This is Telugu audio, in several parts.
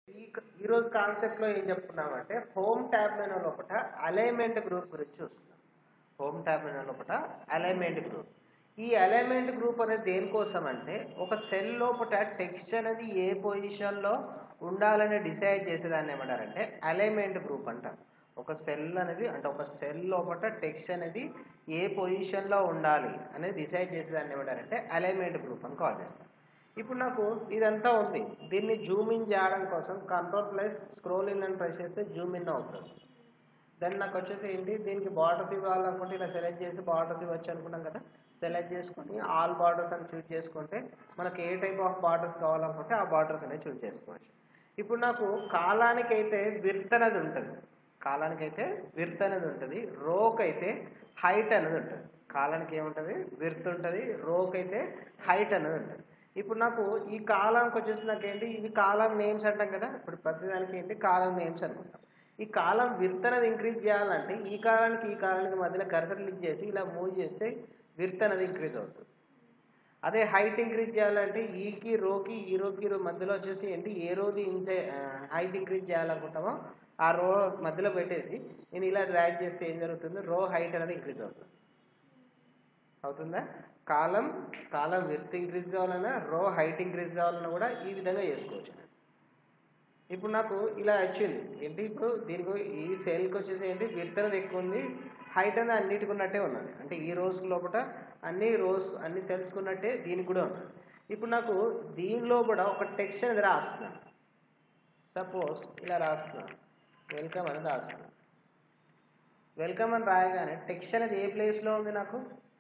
ఈ ఈ రోజు కాన్సెప్ట్ లో ఏం చెప్పుకున్నామంటే హోమ్ ట్యాబ్ మెనూ లోపల అలైన్మెంట్ గ్రూప్ గురించి చూస్తున్నాం హోమ్ ట్యాబ్ మెనూ లోపల అలైన్మెంట్ గ్రూప్ ఈ అలైన్మెంట్ గ్రూప్ అనేది దేనికోసం అంటే ఒక సెల్ లోపల టెక్స్ట్ అనేది ఏ పొజిషన్ లో ఉండాలని డిసైడ్ చేసేదాన్ని ఏమంటారంటే అలైన్మెంట్ గ్రూప్ అంటారు ఒక సెల్ అనేది అంటే ఒక సెల్ లోపల టెక్స్ట్ అనేది ఏ పొజిషన్ లో ఉండాలి అనేది డిసైడ్ చేసేదాన్ని ఏమంటారంటే అలైన్మెంట్ గ్రూప్ అని కాల్ చేస్తారు ఇప్పుడు నాకు ఇదంతా ఉంది దీన్ని జూమ్ ఇన్ చేయడం కోసం కంట్రోల్ ప్లస్ స్క్రోల్ ఇన్ అని ప్రెస్ చేస్తే జూమ్ ఇన్ అవుతుంది దెన్ నాకు వచ్చేసి ఏంటి దీనికి బార్డర్స్ ఇవ్వాలనుకుంటే ఇలా సెలెక్ట్ చేసి బార్డర్స్ ఇవ్వచ్చు అనుకున్నాం కదా సెలెక్ట్ చేసుకొని ఆల్ బార్డర్స్ అని చూస్ చేసుకుంటే మనకి ఏ టైప్ ఆఫ్ బార్డర్స్ కావాలనుకుంటే ఆ బార్డర్స్ అనేవి చూస్ చేసుకోవచ్చు ఇప్పుడు నాకు కాలానికి అయితే విర్త్ అనేది ఉంటుంది కాలానికి అయితే విర్త్ అనేది ఉంటుంది రోక్ అయితే హైట్ అనేది ఉంటుంది కాలానికి ఏముంటుంది విర్త్ ఉంటుంది రోక్ అయితే హైట్ అనేది ఉంటుంది ఇప్పుడు నాకు ఈ కాలానికి వచ్చేసి నాకు ఏంటి ఇవి కాలం నేమ్స్ అంటాం కదా ఇప్పుడు ప్రతిదానికి ఏంటి కాలం నేమ్స్ అనుకుంటాం ఈ కాలం విర్త్ అనేది ఇంక్రీజ్ చేయాలంటే ఈ కాలానికి ఈ కాలానికి మధ్యలో కర్సర్ క్లిక్ చేసి ఇలా మూవ్ చేస్తే విర్త్ అనేది ఇంక్రీజ్ అవుతుంది అదే హైట్ ఇంక్రీజ్ చేయాలంటే ఈకి రోకి ఈ రోకి రో మధ్యలో వచ్చేసి ఏంటి ఏ రోజు ఇన్సై హైట్ ఇంక్రీజ్ చేయాలనుకుంటామో ఆ రో మధ్యలో పెట్టేసి నేను ఇలా డ్రాగ్ చేస్తే ఏం జరుగుతుంది రో హైట్ అనేది ఇంక్రీజ్ అవుతుంది అవుతుందా కాలం కాలం విర్త్ ఇంక్రీజ్ కావాలన్నా రో హైట్ ఇంక్రీజ్ కావాలన్నా కూడా ఈ విధంగా చేసుకోవచ్చు ఇప్పుడు నాకు ఇలా వచ్చింది ఏంటి ఇప్పుడు దీనికి ఈ సెల్కి వచ్చేసి ఏంటి విర్త్ అనేది ఎక్కువ ఉంది హైట్ అనేది అన్నిటికి ఉన్నట్టే ఉన్నది అంటే ఈ రోజు లోపల అన్ని రోస్ అన్ని సెల్స్కి ఉన్నట్టే దీనికి కూడా ఉన్నది ఇప్పుడు నాకు దీనిలో కూడా ఒక టెక్స్ట్ అనేది రాస్తున్నాను సపోజ్ ఇలా రాస్తున్నాను వెల్కమ్ అని రాస్తున్నాను వెల్కమ్ అని రాయగానే టెక్స్ట్ అనేది ఏ ప్లేస్లో ఉంది నాకు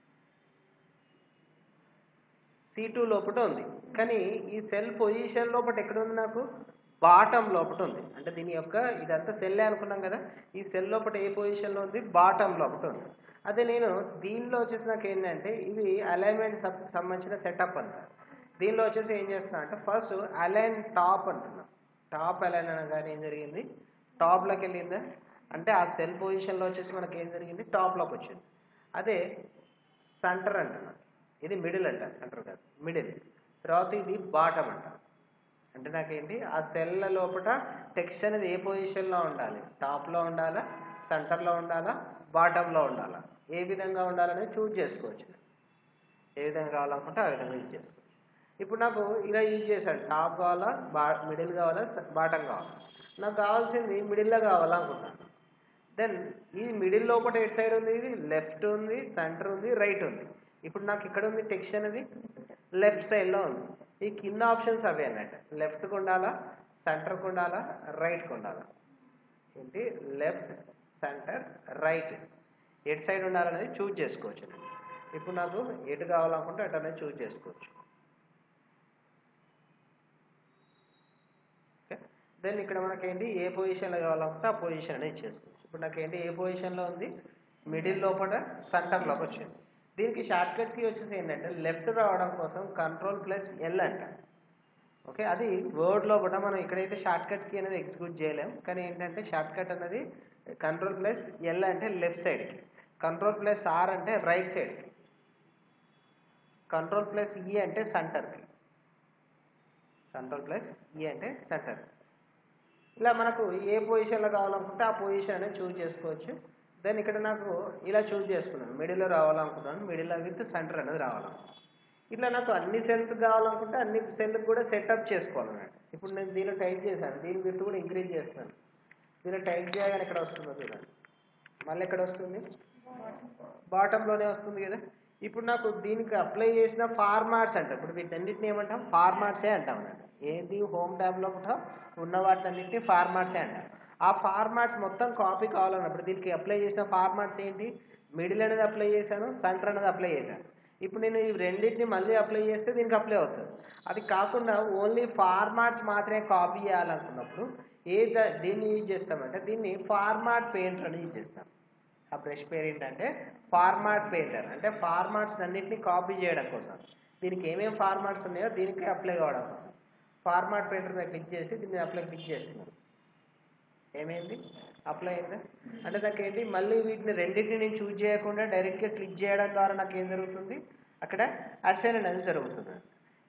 సి టూ లోపల ఉంది కానీ ఈ సెల్ పొజిషన్ లోపల ఎక్కడ ఉంది నాకు బాటమ్ లోపల ఉంది అంటే దీని యొక్క ఇదంతా సెల్లే అనుకున్నాం కదా ఈ సెల్ లోపల ఏ పొజిషన్లో ఉంది బాటమ్ లోపల ఉంది అదే నేను దీనిలో వచ్చేసి నాకు ఏంటంటే ఇది అలైన్మెంట్ సంబంధించిన సెటప్ అంటారు దీనిలో వచ్చేసి ఏం చేస్తున్నా అంటే ఫస్ట్ అలైన్ టాప్ అంటున్నాం టాప్ అలైన్ అనగానే ఏం జరిగింది టాప్లోకి వెళ్ళిందా అంటే ఆ సెల్ పొజిషన్లో వచ్చేసి మనకి ఏం జరిగింది టాప్లోకి వచ్చింది అదే సెంటర్ అంటున్నాం ఇది మిడిల్ అంట సెంటర్ కాదు మిడిల్ తర్వాత ఇది బాటమ్ అంట అంటే నాకేంటి ఆ సెల్ల లోపల టెక్స్ట్ అనేది ఏ పొజిషన్లో ఉండాలి టాప్లో ఉండాలా సెంటర్లో ఉండాలా బాటంలో ఉండాలా ఏ విధంగా ఉండాలనేది చూజ్ చేసుకోవచ్చు ఏ విధంగా కావాలనుకుంటే ఆ విధంగా యూజ్ చేసుకోవచ్చు ఇప్పుడు నాకు ఇలా యూజ్ చేశాను టాప్ కావాలా బా మిడిల్ కావాలా బాటం కావాలా నాకు కావాల్సింది మిడిల్లో కావాలనుకుంటాను దెన్ ఈ మిడిల్ లోపల ఎటు సైడ్ ఉంది ఇది లెఫ్ట్ ఉంది సెంటర్ ఉంది రైట్ ఉంది ఇప్పుడు నాకు ఇక్కడ ఉంది టెక్స్ట్ అనేది లెఫ్ట్ సైడ్లో ఉంది ఈ కింద ఆప్షన్స్ అవే అన్నట్టు లెఫ్ట్కి ఉండాలా సెంటర్కి ఉండాలా రైట్కి ఉండాలా ఏంటి లెఫ్ట్ సెంటర్ రైట్ ఎటు సైడ్ ఉండాలనేది చూజ్ చేసుకోవచ్చు ఇప్పుడు నాకు ఎటు కావాలనుకుంటే అటు అనేది చూజ్ చేసుకోవచ్చు ఓకే దెన్ ఇక్కడ మనకేంటి ఏ పొజిషన్లో కావాలనుకుంటే ఆ పొజిషన్ అనేది చేసుకోవచ్చు ఇప్పుడు నాకేంటి ఏ పొజిషన్లో ఉంది మిడిల్ లోపల సెంటర్ లోపల వచ్చింది దీనికి షార్ట్ కట్ కీ వచ్చేసి ఏంటంటే లెఫ్ట్ రావడం కోసం కంట్రోల్ ప్లస్ ఎల్ అంట ఓకే అది వర్డ్లో కూడా మనం ఇక్కడైతే షార్ట్ కట్ కీ అనేది ఎగ్జిక్యూట్ చేయలేం కానీ ఏంటంటే షార్ట్ కట్ అనేది కంట్రోల్ ప్లస్ ఎల్ అంటే లెఫ్ట్ సైడ్కి కంట్రోల్ ప్లస్ ఆర్ అంటే రైట్ సైడ్కి కంట్రోల్ ప్లస్ ఈ అంటే సెంటర్కి కంట్రోల్ ప్లస్ ఈ అంటే సెంటర్ ఇలా మనకు ఏ పొజిషన్లో కావాలనుకుంటే ఆ పొజిషన్ అనేది చూజ్ చేసుకోవచ్చు దెన్ ఇక్కడ నాకు ఇలా చూజ్ చేసుకున్నాను మిడిల్లో రావాలనుకున్నాను మిడిల్లో విత్ సెంటర్ అనేది రావాలనుకున్నాను ఇట్లా నాకు అన్ని సెల్స్ కావాలనుకుంటే అన్ని సెల్కి కూడా సెటప్ చేసుకోవాలన్నమాట ఇప్పుడు నేను దీనిలో టైప్ చేశాను దీని విత్ కూడా ఇంక్రీజ్ చేస్తాను దీనిలో టైప్ చేయగానే ఎక్కడ వస్తుందో చూడండి మళ్ళీ ఎక్కడ వస్తుంది బాటంలోనే వస్తుంది కదా ఇప్పుడు నాకు దీనికి అప్లై చేసిన ఫార్మాట్స్ అంట ఇప్పుడు వీటన్నిటిని ఏమంటాం ఫార్మాట్సే అంటాం అన్నమాట ఏది హోమ్ ట్యాబ్లో కూడా ఉన్న వాటినన్నింటినీ ఫార్మాట్సే అంటాం ఆ ఫార్మాట్స్ మొత్తం కాపీ కావాలన్నప్పుడు దీనికి అప్లై చేసిన ఫార్మాట్స్ ఏంటి మిడిల్ అనేది అప్లై చేశాను సెంటర్ అనేది అప్లై చేశాను ఇప్పుడు నేను ఈ రెండింటిని మళ్ళీ అప్లై చేస్తే దీనికి అప్లై అవుతుంది అది కాకుండా ఓన్లీ ఫార్మాట్స్ మాత్రమే కాపీ చేయాలనుకున్నప్పుడు ఏ దీన్ని యూజ్ చేస్తామంటే దీన్ని ఫార్మాట్ పెయింటర్ అని యూజ్ చేస్తాం ఆ బ్రష్ పేరు ఏంటంటే ఫార్మాట్ పెయింటర్ అంటే ఫార్మాట్స్ అన్నింటినీ కాపీ చేయడం కోసం దీనికి ఏమేమి ఫార్మాట్స్ ఉన్నాయో దీనికి అప్లై కావడం కోసం ఫార్మాట్ పెయింటర్ మీద క్లిక్ చేసి దీన్ని అప్లై క్లిక్ చేస్తున్నాను ఏమైంది అప్లై అయిందా అంటే నాకు ఏంటి మళ్ళీ వీటిని రెండింటిని నేను చూజ్ చేయకుండా డైరెక్ట్గా క్లిక్ చేయడం ద్వారా నాకు ఏం జరుగుతుంది అక్కడ అసైన్ అనేది జరుగుతుంది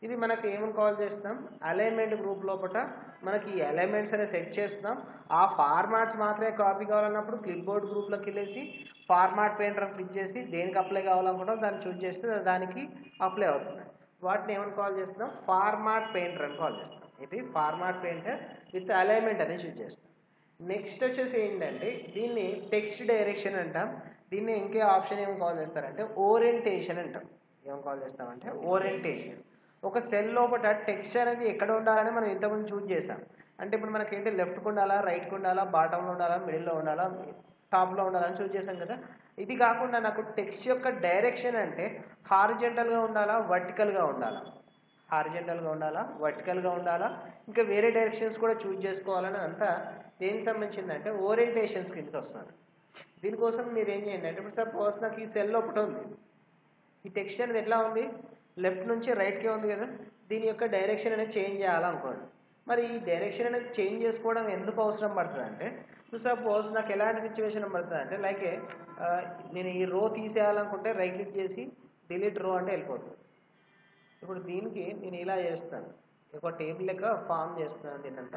ఇది మనకి ఏమని కాల్ చేస్తాం అలైన్మెంట్ గ్రూప్ లోపల మనకి ఈ అలైన్మెంట్స్ అనేది సెట్ చేస్తున్నాం ఆ ఫార్మాట్స్ మాత్రమే కాపీ కావాలన్నప్పుడు క్లిప్ బోర్డ్ గ్రూప్లోకి వెళ్ళేసి ఫార్మాట్ పెయింటర్ క్లిక్ చేసి దేనికి అప్లై కావాలనుకుంటాం దాన్ని చూస్ చేస్తే దానికి అప్లై అవుతుంది వాటిని ఏమని కాల్ చేస్తున్నాం ఫార్మాట్ పెయింటర్ అని కాల్ చేస్తాం ఇది ఫార్మాట్ పెయింటర్ విత్ అలైన్మెంట్ అనేది చూస్ చేస్తాం నెక్స్ట్ వచ్చేసి ఏంటంటే దీన్ని టెక్స్ట్ డైరెక్షన్ అంటాం దీన్ని ఇంకే ఆప్షన్ ఏం కాల్ చేస్తారంటే ఓరియంటేషన్ అంటాం ఏం కాల్ చేస్తామంటే ఓరియంటేషన్ ఒక సెల్ లోపల టెక్స్ట్ అనేది ఎక్కడ ఉండాలని మనం ఇంతకుముందు చూస్ చేసాం అంటే ఇప్పుడు మనకి ఏంటి లెఫ్ట్కి ఉండాలా రైట్కి ఉండాలా బాటంలో ఉండాలా మిడిల్లో ఉండాలా టాప్లో ఉండాలని చూస్ చేసాం కదా ఇది కాకుండా నాకు టెక్స్ట్ యొక్క డైరెక్షన్ అంటే హారిజెంటల్గా ఉండాలా వర్టికల్గా ఉండాలా హారిజెంటల్గా ఉండాలా వర్టికల్గా ఉండాలా ఇంకా వేరే డైరెక్షన్స్ కూడా చూస్ చేసుకోవాలని అంతా దేనికి సంబంధించిందంటే ఓరియంటేషన్స్ కిందకి వస్తుంది దీనికోసం మీరు ఏం చేయండి అంటే ఇప్పుడు సపోజ్ నాకు ఈ సెల్ ఒకటి ఉంది ఈ టెక్స్ట్ అనేది ఎట్లా ఉంది లెఫ్ట్ నుంచి రైట్కే ఉంది కదా దీని యొక్క డైరెక్షన్ అనేది చేంజ్ చేయాలనుకోండి మరి ఈ డైరెక్షన్ అనేది చేంజ్ చేసుకోవడం ఎందుకు అవసరం పడుతుంది అంటే సపోజ్ నాకు ఎలాంటి సిచ్యువేషన్ పడుతుంది అంటే లైక్ నేను ఈ రో తీసేయాలనుకుంటే రైట్ క్లిక్ చేసి డిలీట్ రో అంటే వెళ్ళిపోతుంది ఇప్పుడు దీనికి నేను ఇలా చేస్తాను ఒక టేబుల్ లెక్క ఫామ్ చేస్తున్నాను ఏంటంటే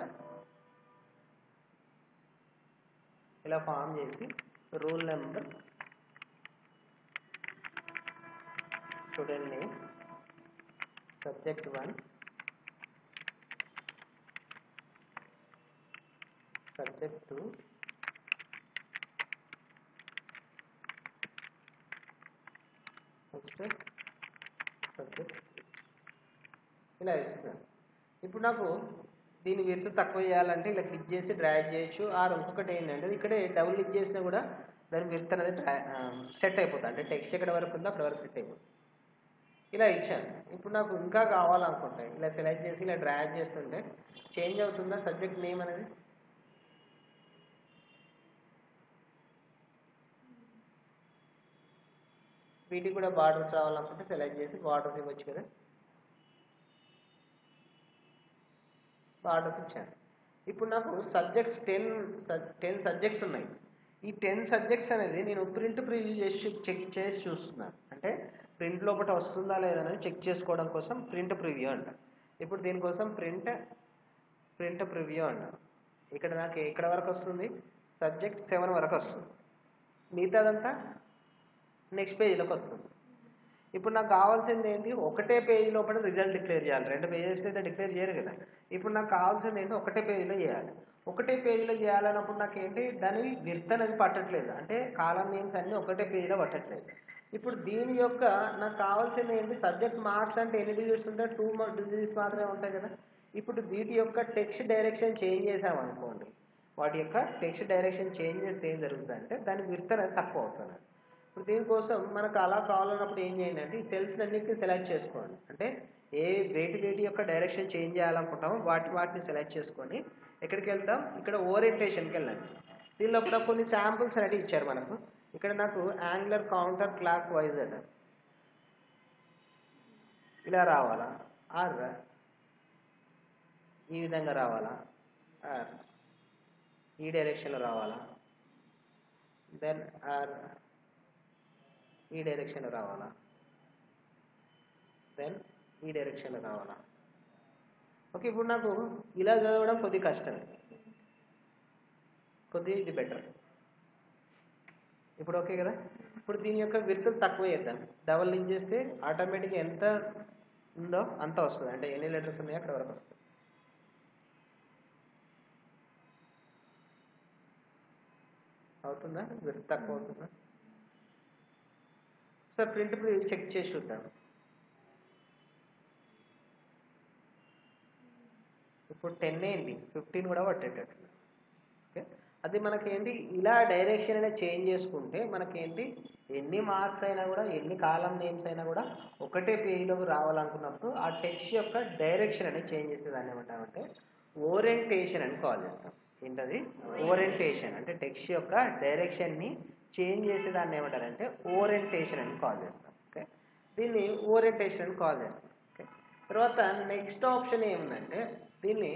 ఇలా ఫామ్ చేసి roll number student name subject one subject two next subject ఇలా ఇస్తున్నాను ఇప్పుడు నాకు దీని విడత తక్కువ చేయాలంటే ఇలా క్లిక్ చేసి డ్రాగ్ చేయొచ్చు ఆర్ ఇంకొకటి ఏంటంటే ఇక్కడే డబుల్ క్లిక్ చేసినా కూడా దాని విడత అనేది డ్రా సెట్ అయిపోతుంది అంటే టెక్స్ట్ ఎక్కడ వరకు ఉందో అక్కడ వరకు సెట్ అయిపోతుంది ఇలా ఇచ్చాను ఇప్పుడు నాకు ఇంకా కావాలనుకుంటే ఇలా సెలెక్ట్ చేసి ఇలా డ్రాగ్ చేస్తుంటే చేంజ్ అవుతుందా సబ్జెక్ట్ నేమ్ అనేది వీటికి కూడా బార్డర్స్ రావాలనుకుంటే సెలెక్ట్ చేసి బార్డర్స్ ఇవ్వచ్చు కదా బార్డర్స్ ఇచ్చాను ఇప్పుడు నాకు సబ్జెక్ట్స్ టెన్ టెన్ సబ్జెక్ట్స్ ఉన్నాయి ఈ టెన్ సబ్జెక్ట్స్ అనేది నేను ప్రింట్ ప్రివ్యూ చేసి చెక్ చేసి చూస్తున్నాను అంటే ప్రింట్ లోపల వస్తుందా లేదా అనేది చెక్ చేసుకోవడం కోసం ప్రింట్ ప్రివ్యూ అంట ఇప్పుడు దీనికోసం ప్రింట్ ప్రింట్ ప్రివ్యూ అంట ఇక్కడ నాకు ఎక్కడ వరకు వస్తుంది సబ్జెక్ట్ సెవెన్ వరకు వస్తుంది మిగతాదంతా నెక్స్ట్ పేజీలోకి వస్తుంది ఇప్పుడు నాకు కావాల్సింది ఏంటి ఒకటే పేజీ లోపల రిజల్ట్ డిక్లేర్ చేయాలి రెండు పేజెస్ అయితే డిక్లేర్ చేయరు కదా ఇప్పుడు నాకు కావాల్సింది ఏంటి ఒకటే పేజీలో చేయాలి ఒకటే పేజీలో చేయాలన్నప్పుడు నాకు ఏంటి దాని విర్త్ అనేది పట్టట్లేదు అంటే కాలం నేమ్స్ అన్నీ ఒకటే పేజీలో పట్టట్లేదు ఇప్పుడు దీని యొక్క నాకు కావాల్సింది ఏంటి సబ్జెక్ట్ మార్క్స్ అంటే ఎన్ని డిజిట్స్ ఉంటాయి టూ డిజిట్స్ మాత్రమే ఉంటాయి కదా ఇప్పుడు వీటి యొక్క టెక్స్ట్ డైరెక్షన్ చేంజ్ చేసామనుకోండి వాటి యొక్క టెక్స్ట్ డైరెక్షన్ చేంజ్ చేస్తే ఏం జరుగుతుంది అంటే దాని విర్త్ అనేది తక్కువ అవుతుంది ఇప్పుడు దీనికోసం మనకు అలా కావాలన్నప్పుడు ఏం చేయండి అంటే ఈ సెల్స్ అన్నిటిని సెలెక్ట్ చేసుకోండి అంటే ఏ వేటి వేటి యొక్క డైరెక్షన్ చేంజ్ చేయాలనుకుంటామో వాటి వాటిని సెలెక్ట్ చేసుకొని ఎక్కడికి వెళ్తాం ఇక్కడ ఓరియంటేషన్కి వెళ్ళండి దీనిలో కూడా కొన్ని శాంపుల్స్ అనేవి ఇచ్చారు మనకు ఇక్కడ నాకు యాంగులర్ కౌంటర్ క్లాక్ వైజ్ అట ఇలా రావాలా ఆర్ ఈ విధంగా రావాలా ఆర్ ఈ డైరెక్షన్లో రావాలా దెన్ ఆర్ ఈ డైరెక్షన్లో రావాలా దెన్ ఈ డైరెక్షన్లో రావాలా ఓకే ఇప్పుడు నాకు ఇలా చదవడం కొద్ది కష్టం కొద్ది ఇది బెటర్ ఇప్పుడు ఓకే కదా ఇప్పుడు దీని యొక్క విరుతులు తక్కువ చేద్దాం డబల్ లింక్ చేస్తే ఆటోమేటిక్గా ఎంత ఉందో అంత వస్తుంది అంటే ఎన్ని లెటర్స్ ఉన్నాయో అక్కడ వరకు వస్తుంది అవుతుందా విరుతు తక్కువ అవుతుందా సార్ ప్రింట్ చెక్ చేసి చూద్దాం ఇప్పుడు టెన్ ఏంటి ఫిఫ్టీన్ కూడా పట్టేటట్టు ఓకే అది మనకేంటి ఇలా డైరెక్షన్ అనేది చేంజ్ చేసుకుంటే మనకేంటి ఎన్ని మార్క్స్ అయినా కూడా ఎన్ని కాలం నేమ్స్ అయినా కూడా ఒకటే పేజీలోకి రావాలనుకున్నప్పుడు ఆ టెక్స్ట్ యొక్క డైరెక్షన్ అనేది చేంజ్ చేస్తే దాన్ని ఏమంటామంటే ఓరియంటేషన్ అని కాల్ చేస్తాం ఏంటది ఓరియంటేషన్ అంటే టెక్స్ట్ యొక్క డైరెక్షన్ని చేంజ్ చేసే దాన్ని ఏమంటారంటే ఓరియంటేషన్ అని కాల్ చేస్తాం ఓకే దీన్ని ఓరియంటేషన్ అని కాల్ చేస్తాం ఓకే తర్వాత నెక్స్ట్ ఆప్షన్ ఏముందంటే దీన్ని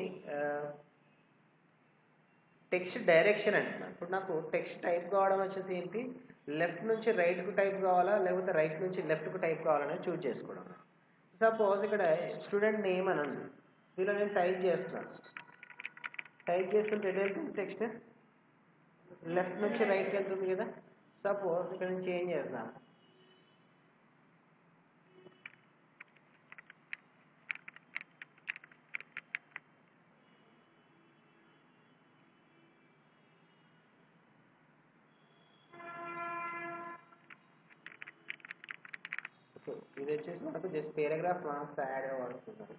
టెక్స్ట్ డైరెక్షన్ అంటున్నాను ఇప్పుడు నాకు టెక్స్ట్ టైప్ కావడం వచ్చేసి ఏంటి లెఫ్ట్ నుంచి రైట్కు టైప్ కావాలా లేకపోతే రైట్ నుంచి లెఫ్ట్కు టైప్ కావాలనేది చూజ్ చేసుకోవడం సపోజ్ ఇక్కడ స్టూడెంట్ నేమ్ అని ఉంది దీనిలో నేను టైప్ చేస్తున్నాను టైప్ చేస్తుంటే ఎటు వెళ్తుంది టెక్స్ట్ లెఫ్ట్ నుంచి రైట్కి వెళ్తుంది కదా సపోజ్ ఇక్కడ నేను చేంజ్ చేస్తాను ఓకే ఇది వచ్చేసి మనకు జస్ట్ పారాగ్రాఫ్ మార్క్స్ యాడ్ అవ్వడుతుంది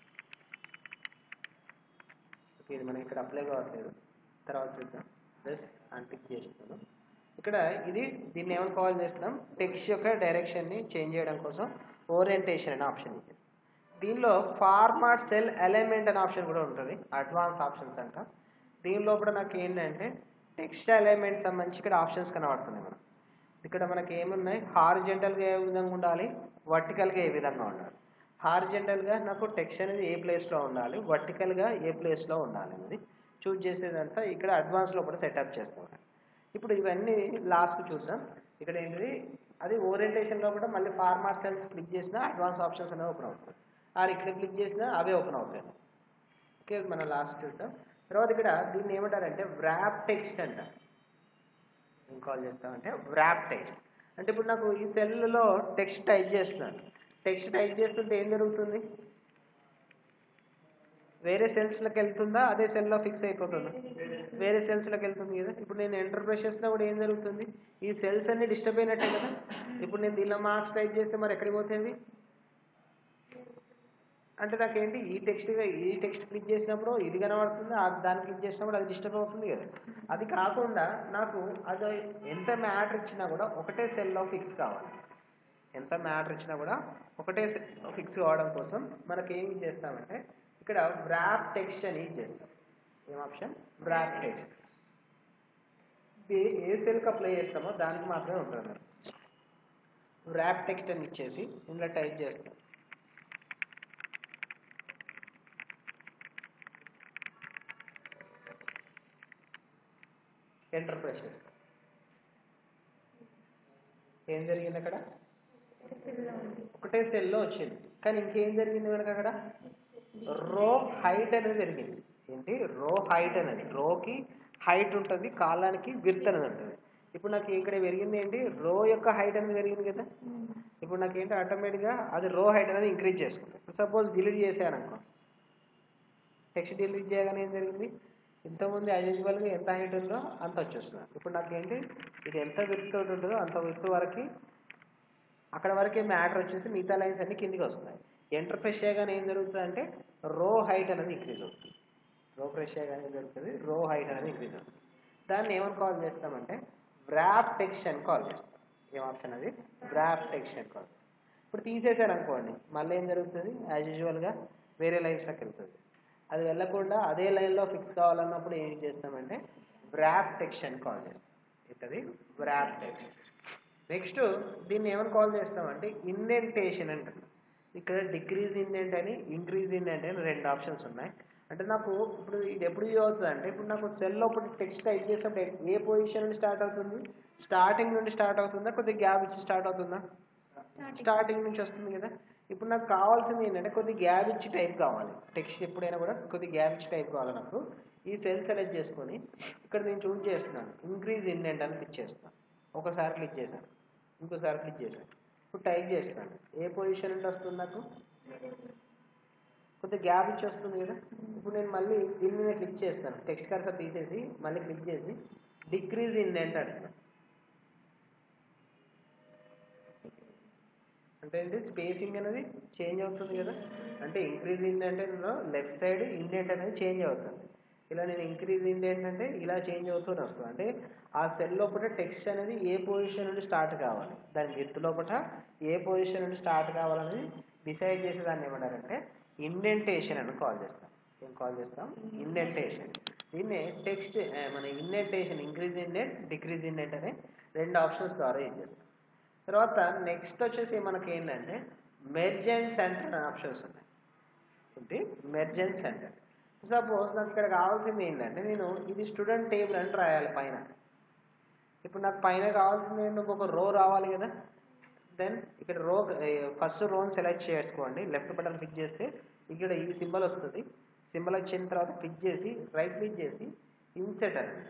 ఓకే ఇది మనకి ఇక్కడ అప్లై కావట్లేదు తర్వాత చూద్దాం జస్ట్ అన్టిక్ చేస్తున్నాను ఇక్కడ ఇది దీన్ని ఏమని కాల్ చేస్తాం టెక్స్ట్ యొక్క డైరెక్షన్ని చేంజ్ చేయడం కోసం ఓరియంటేషన్ అనే ఆప్షన్ ఉంది దీనిలో ఫార్మాట్ సెల్ అలైన్మెంట్ అనే ఆప్షన్ కూడా ఉంటుంది అడ్వాన్స్ ఆప్షన్స్ అంట దీని లోపల నాకు ఏంటంటే టెక్స్ట్ అలైన్మెంట్ సంబంధించి ఇక్కడ ఆప్షన్స్ కనబడుతున్నాయి మనం ఇక్కడ మనకి ఏమున్నాయి హారిజెంటల్గా ఏ విధంగా ఉండాలి వర్టికల్గా ఏ విధంగా ఉండాలి హారిజెంటల్గా నాకు టెక్స్ట్ అనేది ఏ ప్లేస్లో ఉండాలి వర్టికల్గా ఏ ప్లేస్లో ఉండాలి అనేది చూజ్ చేసేదంతా ఇక్కడ అడ్వాన్స్లో కూడా సెటప్ చేస్తాం ఇప్పుడు ఇవన్నీ లాస్ట్ చూద్దాం ఇక్కడ ఏంటిది అది ఓరియంటేషన్లో కూడా మళ్ళీ ఫార్మాట్ సెల్స్ క్లిక్ చేసినా అడ్వాన్స్ ఆప్షన్స్ అనేవి ఓపెన్ అవుతాయి ఆర్ ఇక్కడ క్లిక్ చేసినా అవే ఓపెన్ అవుతాయి ఓకే మనం లాస్ట్ చూద్దాం తర్వాత ఇక్కడ దీన్ని ఏమంటారంటే వ్రాప్ టెక్స్ట్ అంట ఏం కాల్ చేస్తామంటే వ్రాప్ టెక్స్ట్ అంటే ఇప్పుడు నాకు ఈ సెల్లో టెక్స్ట్ టైప్ చేస్తున్నాను టెక్స్ట్ టైప్ చేస్తుంటే ఏం జరుగుతుంది వేరే సెల్స్లోకి వెళ్తుందా అదే సెల్లో ఫిక్స్ అయిపోతుందా వేరే సెల్స్లోకి వెళ్తుంది కదా ఇప్పుడు నేను ఎంటర్ ప్రెస్ చేసినా కూడా ఏం జరుగుతుంది ఈ సెల్స్ అన్ని డిస్టర్బ్ అయినట్టే కదా ఇప్పుడు నేను దీనిలో మార్క్స్ టైప్ చేస్తే మరి ఎక్కడికి పోతుంది అంటే నాకేంటి ఈ టెక్స్ట్ ఈ టెక్స్ట్ క్లిక్ చేసినప్పుడు ఇది కనబడుతుంది ఆ దాన్ని క్లిక్ చేసినప్పుడు అది డిస్టర్బ్ అవుతుంది కదా అది కాకుండా నాకు అది ఎంత మ్యాటర్ ఇచ్చినా కూడా ఒకటే సెల్లో ఫిక్స్ కావాలి ఎంత మ్యాటర్ ఇచ్చినా కూడా ఒకటే సెల్లో ఫిక్స్ కావడం కోసం మనకి ఏం చేస్తామంటే ఇక్కడ వ్రాప్ టెక్స్ట్ అని చేస్తాం ఏం ఆప్షన్ వ్రాప్ టెక్స్ట్ ఇది ఏ సెల్కి అప్లై చేస్తామో దానికి మాత్రమే ఉంటుంది వ్రాప్ టెక్స్ట్ అని ఇచ్చేసి ఇందులో టైప్ చేస్తాం ఎంటర్ ప్రెస్ చేస్తాం ఏం జరిగింది అక్కడ ఒకటే సెల్లో వచ్చింది కానీ ఇంకేం జరిగింది మనకు అక్కడ రో హైట్ అనేది పెరిగింది ఏంటి రో హైట్ అనేది రోకి హైట్ ఉంటుంది కాలానికి విర్త్ అనేది ఉంటుంది ఇప్పుడు నాకు ఇక్కడ పెరిగింది ఏంటి రో యొక్క హైట్ అనేది పెరిగింది కదా ఇప్పుడు నాకు ఏంటి ఆటోమేటిక్గా అది రో హైట్ అనేది ఇంక్రీజ్ చేసుకుంటుంది సపోజ్ డిలీట్ చేశాను అనుకో టెక్స్ట్ డిలీట్ చేయగానే ఏం జరిగింది ఇంతకుముందు యాజువల్గా ఎంత హైట్ ఉందో అంత వచ్చేస్తుంది ఇప్పుడు నాకేంటి ఇది ఎంత విత్ ఉంటుందో అంత విత్ వరకు అక్కడ వరకే మ్యాటర్ వచ్చేసి మిగతా లైన్స్ అన్ని కిందికి వస్తున్నాయి ఎంటర్ ప్రెస్ చేయగానే ఏం జరుగుతుంది అంటే రో హైట్ అనేది ఇంక్రీజ్ అవుతుంది రో ప్రెస్ చేయగానే ఏం జరుగుతుంది రో హైట్ అనేది ఇంక్రీజ్ అవుతుంది దాన్ని ఏమని కాల్ చేస్తామంటే వ్రాప్ టెక్స్ట్ అని కాల్ చేస్తాం ఏం ఆప్షన్ అది వ్రాప్ టెక్స్ట్ అని కాల్ చేస్తాం ఇప్పుడు తీసేశారు అనుకోండి మళ్ళీ ఏం జరుగుతుంది యాజ్ యూజువల్గా వేరే లైన్స్లోకి వెళ్తుంది అది వెళ్ళకుండా అదే లైన్లో ఫిక్స్ కావాలన్నప్పుడు ఏం చేస్తామంటే వ్రాప్ టెక్స్ట్ అని కాల్ చేస్తాం ఏంటది వ్రాప్ టెక్స్ట్ నెక్స్ట్ దీన్ని ఏమని కాల్ చేస్తామంటే ఇండెంటేషన్ అంటారు ఇక్కడ డిక్రీజ్ ఇండెంట్ అని ఇంక్రీజ్ ఇండెంట్ అని రెండు ఆప్షన్స్ ఉన్నాయి అంటే నాకు ఇప్పుడు ఇది ఎప్పుడు యూజ్ అవుతుంది అంటే ఇప్పుడు నాకు సెల్ లోపల టెక్స్ట్ టైప్ చేసినప్పుడు ఏ పొజిషన్ నుండి స్టార్ట్ అవుతుంది స్టార్టింగ్ నుండి స్టార్ట్ అవుతుందా కొద్దిగా గ్యాప్ ఇచ్చి స్టార్ట్ అవుతుందా స్టార్టింగ్ నుంచి వస్తుంది కదా ఇప్పుడు నాకు కావాల్సింది ఏంటంటే కొద్ది గ్యాప్ ఇచ్చి టైప్ కావాలి టెక్స్ట్ ఎప్పుడైనా కూడా కొద్ది గ్యాప్ ఇచ్చి టైప్ కావాలి నాకు ఈ సెల్ సెలెక్ట్ చేసుకొని ఇక్కడ నేను చూస్ చేస్తున్నాను ఇంక్రీజ్ ఇండెంట్ అని క్లిక్ చేస్తాను ఒకసారి క్లిక్ చేశాను ఇంకోసారి క్లిక్ చేశాను ఇప్పుడు టైప్ చేస్తున్నాను ఏ పొజిషన్ నుండి వస్తుంది నాకు కొద్దిగా గ్యాప్ ఇచ్చి వస్తుంది కదా ఇప్పుడు నేను మళ్ళీ దీని మీద క్లిక్ చేస్తాను టెక్స్ట్ కర్సర్ తీసేసి మళ్ళీ క్లిక్ చేసి డిక్రీజ్ ఇండెంట్ అంటున్నాను అంటే ఏంటి స్పేసింగ్ అనేది చేంజ్ అవుతుంది కదా అంటే increase indent left side indent అనేది చేంజ్ అవుతుంది ఇలా నేను ఇంక్రీజ్ ఇండెంట్ అంటే ఇలా చేంజ్ అవుతూనే వస్తుంది అంటే ఆ సెల్ లోపల టెక్స్ట్ అనేది ఏ పొజిషన్ నుండి స్టార్ట్ కావాలి దాని విత్ లోపల ఏ పొజిషన్ నుండి స్టార్ట్ కావాలని డిసైడ్ చేసే దాన్ని ఏమంటారంటే ఇండెంటేషన్ అని కాల్ చేస్తాం ఏం కాల్ చేస్తాం ఇండెంటేషన్ దీన్ని టెక్స్ట్ మన indentation increase indent decrease indent అనే రెండు ఆప్షన్స్ ద్వారా యూజ్ చేస్తాం తర్వాత నెక్స్ట్ వచ్చేసి మనకి ఏంటంటే మెర్జెంట్ సెంటర్ అనే ఆప్షన్స్ ఉన్నాయి ఏంటి మెర్జెంట్ సెంటర్ సపోజ్ నాకు ఇక్కడ కావాల్సింది ఏంటంటే నేను ఇది స్టూడెంట్ టేబుల్ అని రాయాలి పైన ఇప్పుడు నాకు పైన కావాల్సింది ఏంటి ఒక రో రావాలి కదా దెన్ ఇక్కడ రో ఫస్ట్ రోని సెలెక్ట్ చేసుకోండి లెఫ్ట్ బటన్ క్లిక్ చేస్తే ఇక్కడ ఈ సింబల్ వస్తుంది సింబల్ వచ్చిన తర్వాత క్లిక్ చేసి రైట్ క్లిక్ చేసి ఇన్సెట్ అనండి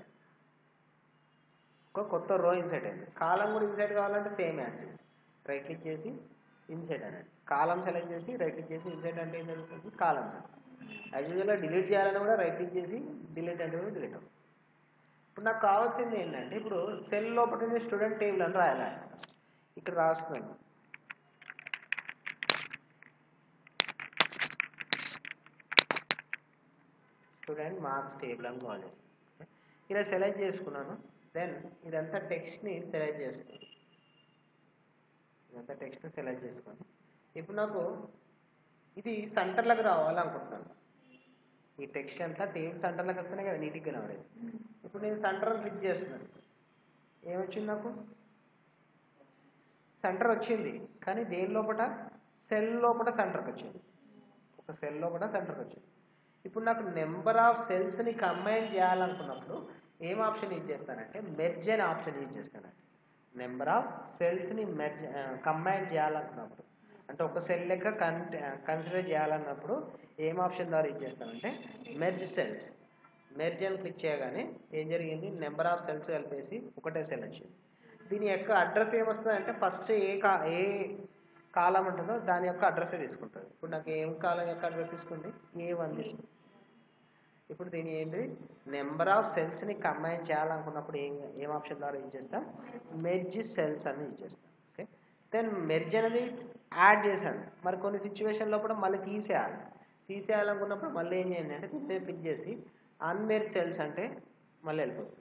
ఒక కొత్త రో ఇన్సెట్ అయింది కాలం కూడా ఇన్సెట్ కావాలంటే సేమ్ యాక్సిస్ రైట్ క్లిక్ చేసి ఇన్సెట్ అనండి కాలం సెలెక్ట్ చేసి రైట్ క్లిక్ చేసి ఇన్సెట్ అంటే ఏం జరుగుతుంది కాలం యాజ్ యూజువల్గా డిలీట్ చేయాలని కూడా రైట్ క్లిక్ చేసి డిలీట్ అంటే కూడా డిలీట్ అవుతుంది ఇప్పుడు నాకు కావాల్సింది ఏంటంటే ఇప్పుడు సెల్ లోపల స్టూడెంట్ టేబుల్ అని రాయాలి ఇక్కడ రాస్తున్నాను స్టూడెంట్ మార్క్స్ టేబుల్ అని కాల్ చేస్తాను ఇలా సెలెక్ట్ చేసుకున్నాను దెన్ ఇదంతా టెక్స్ట్ని సెలెక్ట్ చేస్తాను ఇదంతా టెక్స్ట్ని సెలెక్ట్ చేసుకొని ఇప్పుడు నాకు ఇది సెంటర్లకు రావాలనుకుంటున్నాను ఈ టెక్స్ట్ అంతా టేబుల్ సెంటర్లకు వస్తేనే కదా నీట్గా కనబడేది ఇప్పుడు నేను సెంటర్ క్లిక్ చేస్తున్నాను ఏమొచ్చింది నాకు సెంటర్ వచ్చింది కానీ దేని లోపల సెల్ లోపల సెంటర్కి వచ్చింది ఒక సెల్ లోపల సెంటర్కి వచ్చింది ఇప్పుడు నాకు నెంబర్ ఆఫ్ సెల్స్ని కంబైన్ చేయాలనుకున్నప్పుడు ఏం ఆప్షన్ యూజ్ చేస్తానంటే మెర్జ్ అనే ఆప్షన్ యూజ్ చేస్తానంటే నెంబర్ ఆఫ్ సెల్స్ని మెర్జ్ కంబైన్ చేయాలనుకున్నప్పుడు అంటే ఒక సెల్ లెక్క కన్ కన్సిడర్ చేయాలన్నప్పుడు ఏం ఆప్షన్ ద్వారా యూజ్ చేస్తామంటే మెర్జ్ సెల్స్ మెర్జ్ అని క్లిక్ చేయగానే ఏం జరిగింది నెంబర్ ఆఫ్ సెల్స్ కలిపేసి ఒకటే సెల్ వచ్చింది దీని యొక్క అడ్రస్ ఏమొస్తుంది అంటే ఫస్ట్ ఏ కా ఏ కాలం ఉంటుందో దాని యొక్క అడ్రస్ తీసుకుంటుంది ఇప్పుడు నాకు ఏం కాలం యొక్క అడ్రస్ తీసుకుంది ఏ వన్ తీసుకుంది ఇప్పుడు దీని ఏంటి నెంబర్ ఆఫ్ సెల్స్ని కంబైన్ చేయాలనుకున్నప్పుడు ఏం ఏం ఆప్షన్ ద్వారా యూజ్ చేస్తాం మెర్జ్ సెల్స్ అని యూజ్ చేస్తాం ఓకే దెన్ మెర్జ్ అనేది యాడ్ చేశాను మరి కొన్ని సిచ్యువేషన్లో కూడా మళ్ళీ తీసేయాలి తీసేయాలనుకున్నప్పుడు మళ్ళీ ఏం చేయండి అంటే దీన్ని క్లిక్ చేసి అన్మెర్జ్ సెల్స్ అంటే మళ్ళీ వెళ్ళిపోతుంది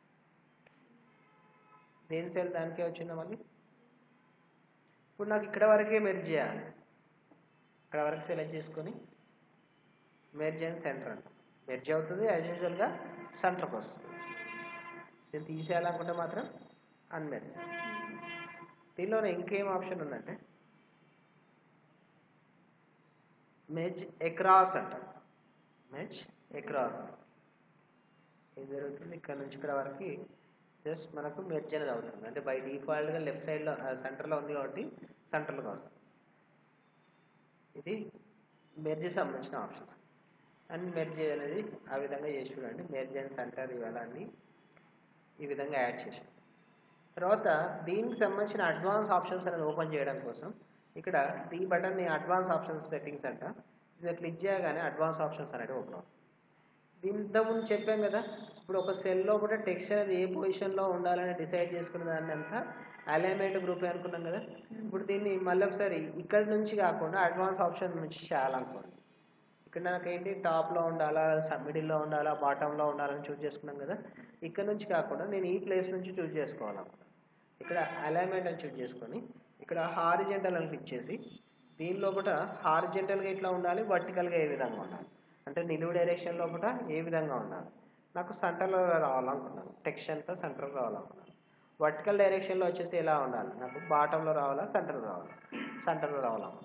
దేని సెల్ దానికే వచ్చిందా మళ్ళీ ఇప్పుడు నాకు ఇక్కడ వరకే మెర్జ్ చేయాలి ఇక్కడ వరకు సెలెక్ట్ చేసుకొని మెర్జ్ అండ్ సెంటర్ అంట మెర్జ్ అవుతుంది యాజ్ యూజువల్గా సెంటర్కి వస్తుంది నేను తీసేయాలనుకుంటే మాత్రం అన్మెర్జ్ దీనిలోనే ఇంకేం ఆప్షన్ ఉందంటే మెజ్ ఎక్రాస్ అంట మెజ్ ఎక్రాస్ ఏం జరుగుతుంది ఇక్కడ నుంచి ఇక్కడ వరకు జస్ట్ మనకు మెర్జ్ అనేది అవుతుంది అంటే బై డిఫాల్ట్గా లెఫ్ట్ సైడ్లో సెంటర్లో ఉంది కాబట్టి సెంటర్లో వస్తుంది ఇది మెర్జ్ సంబంధించిన ఆప్షన్స్ అండ్ మెర్జ్ అనేది ఆ విధంగా చేసి చూడండి మెర్జ్ అండ్ సెంటర్ ఇవన్నీ ఈ విధంగా యాడ్ చేసాం తర్వాత దీనికి సంబంధించిన అడ్వాన్స్ ఆప్షన్స్ అనేది ఓపెన్ చేయడం కోసం ఇక్కడ ఈ బటన్ని అడ్వాన్స్ ఆప్షన్స్ సెట్టింగ్స్ అంట ఇది క్లిక్ చేయగానే అడ్వాన్స్ ఆప్షన్స్ అనేది ఓపెన్ అవుతుంది దీంతో ముందు చెప్పాం కదా ఇప్పుడు ఒక సెల్లో కూడా టెక్స్ట్ అనేది ఏ పొజిషన్లో ఉండాలని డిసైడ్ చేసుకున్న దాన్ని అంతా అలైన్మెంట్ గ్రూప్ అనుకున్నాం కదా ఇప్పుడు దీన్ని మళ్ళీ ఒకసారి ఇక్కడ నుంచి కాకుండా అడ్వాన్స్ ఆప్షన్ నుంచి చేయాలనుకోండి ఇక్కడ నాకేంటి టాప్లో ఉండాలా మిడిల్లో ఉండాలా బాటంలో ఉండాలని చూస్ చేసుకున్నాం కదా ఇక్కడ నుంచి కాకుండా నేను ఈ ప్లేస్ నుంచి చూస్ చేసుకోవాలనుకున్నాను ఇక్కడ అలైన్మెంట్ అని చూస్ చేసుకొని ఇక్కడ హారిజెంటల్ అని క్లిక్ చేసి దీని లోపల హారిజెంటల్గా ఇట్లా ఉండాలి వర్టికల్గా ఏ విధంగా ఉండాలి అంటే నిలువు డైరెక్షన్ లోపల ఏ విధంగా ఉండాలి నాకు సెంటర్లో రావాలనుకున్నాను టెక్స్ట్ అంతా సెంటర్లో రావాలనుకున్నాను వర్టికల్ డైరెక్షన్లో వచ్చేసి ఎలా ఉండాలి నాకు బాటంలో రావాలా సెంటర్లో రావాలా సెంటర్లో రావాలనుకున్నాను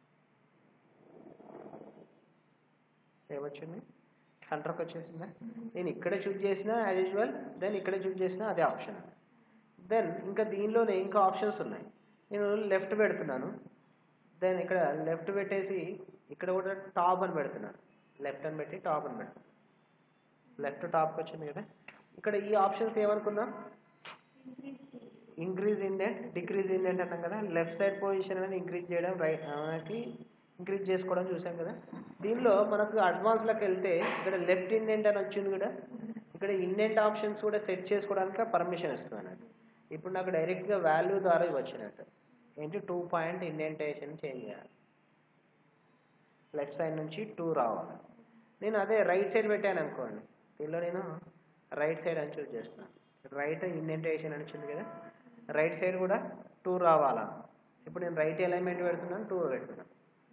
ఏమొచ్చింది సెంటర్కి వచ్చేసిందా నేను ఇక్కడ చూజ్ చేసినా యాజ్ యూజువల్ దెన్ ఇక్కడ చూజ్ చేసినా అదే ఆప్షన్ దెన్ ఇంకా దీనిలోనే ఇంకా ఆప్షన్స్ ఉన్నాయి నేను లెఫ్ట్ పెడుతున్నాను దెన్ ఇక్కడ లెఫ్ట్ పెట్టేసి ఇక్కడ కూడా టాప్ అని పెడుతున్నాను లెఫ్ట్ అని పెట్టి టాప్ అని పెడుతున్నాను లెఫ్ట్ టాప్కి వచ్చింది కదా ఇక్కడ ఈ ఆప్షన్స్ ఏమనుకున్నాం ఇంక్రీజ్ ఇండెంట్ డిక్రీజ్ ఇండెంట్ అన్నాం కదా లెఫ్ట్ సైడ్ పొజిషన్ అనేది ఇంక్రీజ్ చేయడం రైట్ మనకి ఇంక్రీజ్ చేసుకోవడం చూసాం కదా దీనిలో మనకు అడ్వాన్స్లోకి వెళ్తే ఇక్కడ లెఫ్ట్ ఇండెంట్ అని వచ్చింది కూడా ఇక్కడ ఇండెంట్ ఆప్షన్స్ కూడా సెట్ చేసుకోవడానికి పర్మిషన్ ఇస్తుంది అన్నట్టు ఇప్పుడు నాకు డైరెక్ట్గా వాల్యూ ద్వారా వచ్చినట్టు ఏంటి టూ పాయింట్ ఇండెంటేషన్ చేంజ్ చేయాలి లెఫ్ట్ సైడ్ నుంచి టూ రావాలి నేను అదే రైట్ సైడ్ పెట్టాను అనుకోండి దీనిలో నేను రైట్ సైడ్ అని చూస్ చేస్తున్నాను రైట్ ఇండెంటేషన్ అని వచ్చింది కదా రైట్ సైడ్ కూడా టూ రావాలా ఇప్పుడు నేను రైట్ అలైన్మెంట్ పెడుతున్నాను టూ పెడుతున్నాను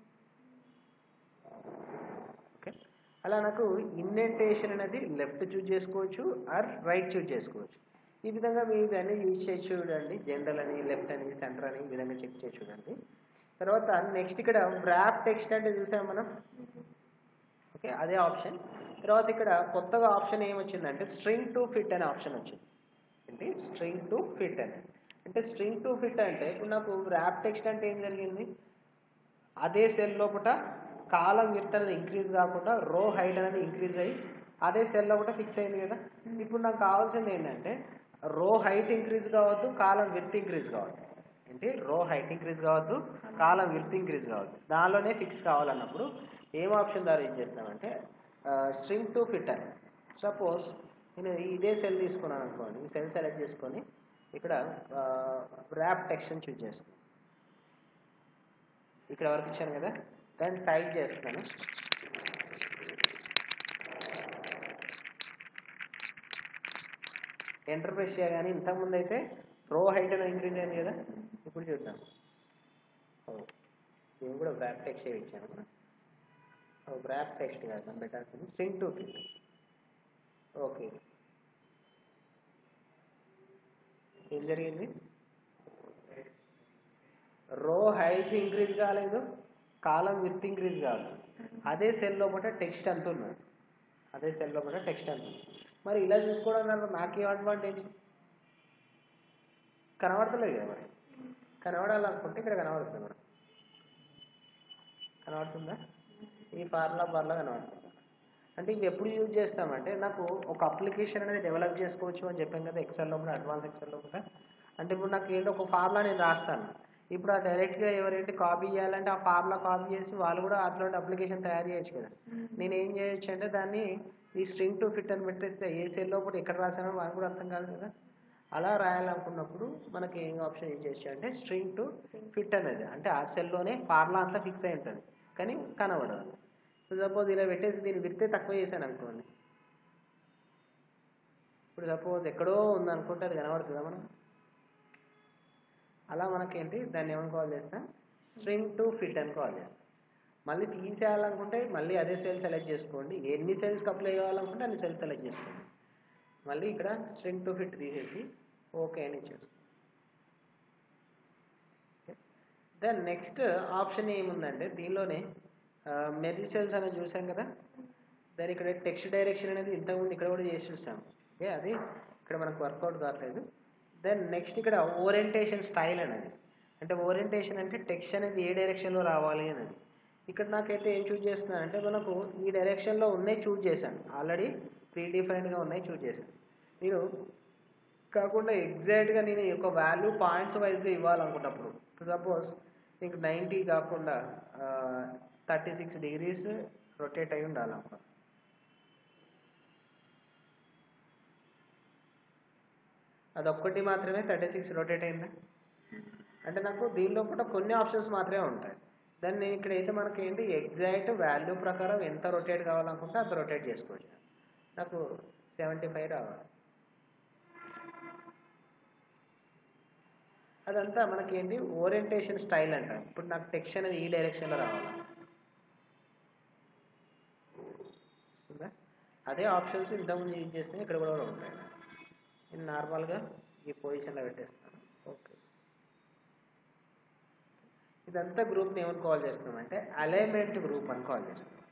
ఓకే అలా నాకు ఇండెంటేషన్ అనేది లెఫ్ట్ చూజ్ చేసుకోవచ్చు ఆర్ రైట్ చూజ్ చేసుకోవచ్చు ఈ విధంగా మీరు ఇవన్నీ యూజ్ చేసి చూడండి జనరల్ అని లెఫ్ట్ అని సెంటర్ అని ఈ విధంగా చెక్ చేసి చూడండి తర్వాత నెక్స్ట్ ఇక్కడ వ్రాప్ టెక్స్ట్ అంటే చూసాం మనం ఓకే అదే ఆప్షన్ తర్వాత ఇక్కడ కొత్తగా ఆప్షన్ ఏమొచ్చిందంటే స్ట్రింగ్ టు ఫిట్ అనే ఆప్షన్ వచ్చింది ఏంటి స్ట్రింగ్ టు ఫిట్ అని అంటే స్ట్రింగ్ టు ఫిట్ అంటే ఇప్పుడు నాకు ర్యాప్ టెక్స్ట్ అంటే ఏం జరిగింది అదే సెల్ లోపల కాలం విత్ అనేది ఇంక్రీజ్ కాకుండా రో హైట్ అనేది ఇంక్రీజ్ అయ్యి అదే సెల్ లోపల ఫిక్స్ అయింది కదా ఇప్పుడు నాకు కావాల్సింది ఏంటంటే రో హైట్ ఇంక్రీజ్ కావద్దు కాలం విత్ ఇంక్రీజ్ కావద్దు ఏంటి రో హైట్ ఇంక్రీజ్ కావద్దు కాలం విత్ ఇంక్రీజ్ కావద్దు దానిలోనే ఫిక్స్ కావాలన్నప్పుడు ఏం ఆప్షన్ ద్వారా ఏం చేస్తామంటే స్ట్రింగ్ టు ఫిట్ అని సపోజ్ నేను ఇదే సెల్ తీసుకున్నాను అనుకోండి ఈ సెల్ సెలెక్ట్ చేసుకొని ఇక్కడ ర్యాప్ టెక్స్ట్ అని చూస్ చేస్తాను ఇక్కడ వరకు ఇచ్చాను కదా దాన్ని టైప్ చేస్తాను ఎంటర్ ప్రెస్ చేయగానే ఇంతకుముందు అయితే రో హైట్ అని ఇంక్రీజ్ అయింది కదా ఇప్పుడు చూద్దాం ఓ, నేను కూడా బ్రాప్ టెక్స్ట్ ఇచ్చాను బ్రాప్ టెక్స్ట్ కాదు మనం పెట్టాల్సింది స్ట్రింగ్ టు ఫిట్ ఓకే ఏం జరిగింది రో హైట్ ఇంక్రీజ్ కాలేదు కాలం విత్ ఇంక్రీజ్ కాలేదు అదే సెల్ లోపల టెక్స్ట్ అంటున్నాడు అదే సెల్ లోపల టెక్స్ట్ అంటుంది మరి ఇలా చూసుకోవడం వల్ల నాకేం అడ్వాంటేజ్ కనబడతలేదు కదా మరి కనబడాలనుకుంటే ఇక్కడ కనబడుతుంది మరి కనబడుతుందా ఈ ఫార్ములా ఫార్ములా కనబడుతుంది అంటే ఇవి ఎప్పుడు యూజ్ చేస్తామంటే నాకు ఒక అప్లికేషన్ అనేది డెవలప్ చేసుకోవచ్చు అని చెప్పాం కదా ఎక్సెల్ లోపల అడ్వాన్స్ ఎక్సెల్ లోపల అంటే ఇప్పుడు నాకు ఏంటో ఒక ఫార్ములా నేను రాస్తాను ఇప్పుడు ఆ డైరెక్ట్గా ఎవరైతే కాపీ చేయాలంటే ఆ ఫార్ములా కాపీ చేసి వాళ్ళు కూడా అట్లాంటి అప్లికేషన్ తయారు చేయొచ్చు కదా నేను ఏం చేయొచ్చు అంటే దాన్ని ఈ స్ట్రింగ్ టు ఫిట్ అని పెట్టేస్తే ఏ సెల్ లోపల ఎక్కడ రాసానో వాళ్ళకి కూడా అర్థం కాదు కదా అలా రాయాలనుకున్నప్పుడు మనకి ఏం ఆప్షన్ ఏం చేయొచ్చు అంటే స్ట్రింగ్ టు ఫిట్ అనేది అంటే ఆ సెల్లోనే ఫార్ములా అంతా ఫిక్స్ అయి ఉంటుంది కానీ కనబడదు సపోజ్ ఇలా పెట్టేసి దీన్ని విత్తే తక్కువ చేశాను అనుకోండి ఇప్పుడు సపోజ్ ఎక్కడో ఉంది అనుకుంటే అది కనబడుతుందా మనం అలా మనకేంటి దాన్ని ఏమని కాల్ చేస్తాం స్ట్రింగ్ టు ఫిట్ అని కాల్ చేస్తాం మళ్ళీ తీసేయాలనుకుంటే మళ్ళీ అదే సెల్ సెలెక్ట్ చేసుకోండి ఎన్ని సెల్స్కి అప్లై కావాలనుకుంటే అన్ని సెల్స్ సెలెక్ట్ చేసుకోండి మళ్ళీ ఇక్కడ స్ట్రింగ్ టు ఫిట్ తీసేసి ఓకే అని ఇచ్చేస్తాం దెన్ నెక్స్ట్ ఆప్షన్ ఏముందంటే దీనిలోనే మెరీ సెల్స్ అనేది చూసాం కదా దాని ఇక్కడ టెక్స్ట్ డైరెక్షన్ అనేది ఇంతకుముందు ఇక్కడ కూడా చేసి చూసాం ఓకే అది ఇక్కడ మనకు వర్కౌట్ కావట్లేదు దెన్ నెక్స్ట్ ఇక్కడ ఓరియంటేషన్ స్టైల్ అనేది అంటే ఓరియంటేషన్ అంటే టెక్స్ట్ అనేది ఏ డైరెక్షన్లో రావాలి అనేది ఇక్కడ నాకైతే ఏం చూజ్ చేస్తున్నాను అంటే మనకు ఈ డైరెక్షన్లో ఉన్నాయి చూజ్ చేశాను ఆల్రెడీ ప్రీ డిఫైన్డ్గా ఉన్నాయి చూజ్ చేశాను నేను కాకుండా ఎగ్జాక్ట్గా నేను ఈ యొక్క వాల్యూ పాయింట్స్ వైజ్గా ఇవ్వాలనుకున్నప్పుడు సపోజ్ నీకు నైంటీ కాకుండా థర్టీ సిక్స్ డిగ్రీస్ రొటేట్ అయి ఉండాలనుకో అదొక్కటి మాత్రమే థర్టీ సిక్స్ రొటేట్ అయిందా అంటే నాకు దీనిలో కూడా కొన్ని ఆప్షన్స్ మాత్రమే ఉంటాయి దాన్ని నేను ఇక్కడైతే మనకి ఏంటి ఎగ్జాక్ట్ వాల్యూ ప్రకారం ఎంత రొటేట్ కావాలనుకుంటే అంత రొటేట్ చేసుకోవచ్చు నాకు సెవెంటీ ఫైవ్ రావాలి అదంతా మనకి ఏంటి ఓరియంటేషన్ స్టైల్ అంట ఇప్పుడు నాకు టెక్స్ట్ అనేది ఈ డైరెక్షన్లో రావాలి వస్తుందా? అదే ఆప్షన్స్ ఇంతకుముందు యూజ్ చేస్తే ఇక్కడ కూడా ఉంటాయి నేను నార్మల్గా ఈ పొజిషన్లో పెట్టేస్తాను ఓకే ఇదంతా గ్రూప్ని ఏమని కాల్ చేస్తున్నామంటే అలైన్మెంట్ గ్రూప్ అని కాల్ చేస్తున్నాం